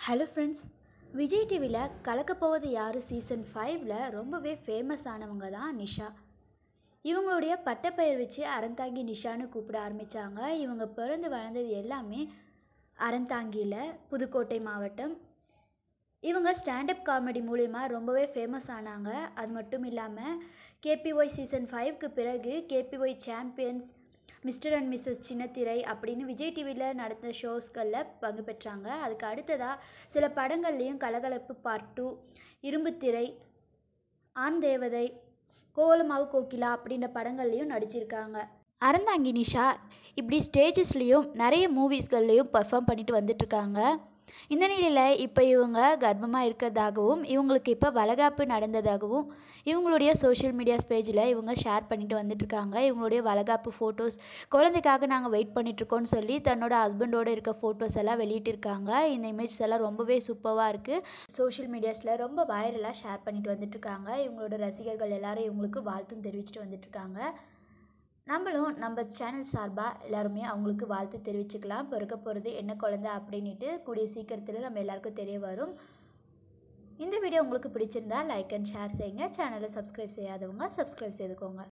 hello friends Vijay டிவியில் கலக்கப்போவது யார் season ஃபைவ்ல ரொம்பவே ஃபேமஸ் ஆனவங்க தான் நிஷா இவங்களுடைய பட்டப்பெயர் வச்சு அறந்தாங்கி நிஷான்னு கூப்பிட ஆரம்பித்தாங்க இவங்க பிறந்து வளர்ந்தது எல்லாமே அறந்தாங்கியில் புதுக்கோட்டை மாவட்டம் இவங்க ஸ்டாண்டப் காமெடி மூலிமா ரொம்பவே ஃபேமஸ் ஆனாங்க அது மட்டும் இல்லாமல் கேபிஒய் சீசன் ஃபைவ்க்கு பிறகு KPY champions mister and missus சின்னத்திரை அப்படின்னு விஜய் டிவியில் நடந்த ஷோஸ்களில் பங்கு பெற்றாங்க அதுக்கு அடுத்ததாக சில படங்கள்லேயும் கலகலப்பு பார்ட் டூ இரும்புத்திரை ஆண் தேவதை கோலமாவு கோகிலா அப்படின்ற படங்கள்லேயும் நடிச்சிருக்காங்க அறந்தாங்கி நிஷா இப்படி ஸ்டேஜஸ்லேயும் நிறைய மூவிஸ்கள்லேயும் பர்ஃபார்ம் பண்ணிட்டு வந்துட்டுருக்காங்க இந்த நிலையில் இப்போ இவங்க கர்ப்பமாக இருக்கிறதாகவும் இவங்களுக்கு இப்போ வளகாப்பு நடந்ததாகவும் இவங்களுடைய சோஷியல் மீடியாஸ் பேஜில் இவங்க ஷேர் பண்ணிட்டு வந்துட்டுருக்காங்க இவங்களுடைய வளகாப்பு ஃபோட்டோஸ் குழந்தைக்காக நாங்கள் வெயிட் பண்ணிகிட்ருக்கோன்னு சொல்லி தன்னோட ஹஸ்பண்டோட இருக்க ஃபோட்டோஸ் எல்லாம் வெளியிட்டிருக்காங்க இந்த இமேஜஸ் எல்லாம் ரொம்பவே சூப்பராக இருக்குது சோஷியல் மீடியாஸில் ரொம்ப வைரலாக ஷேர் பண்ணிட்டு வந்துட்டுருக்காங்க இவங்களோட ரசிகர்கள் எல்லாரும் இவங்களுக்கு வாழ்த்தும் தெரிவிச்சிட்டு வந்துட்டுருக்காங்க நம்மளும் நம்ம சேனல் சார்பாக எல்லாருமே அவங்களுக்கு வாழ்த்து தெரிவிச்சுக்கலாம் பிறக்க போகிறது என்ன குழந்தை அப்படின்ட்டு கூடிய சீக்கிரத்தில் நம்ம எல்லாருக்கும் தெரிய வரும் இந்த வீடியோ உங்களுக்கு பிடிச்சிருந்தா லைக் அண்ட் ஷேர் செய்யுங்க சேனலை சப்ஸ்கிரைப் செய்யாதவங்க சப்ஸ்கிரைப் செய்துக்கோங்க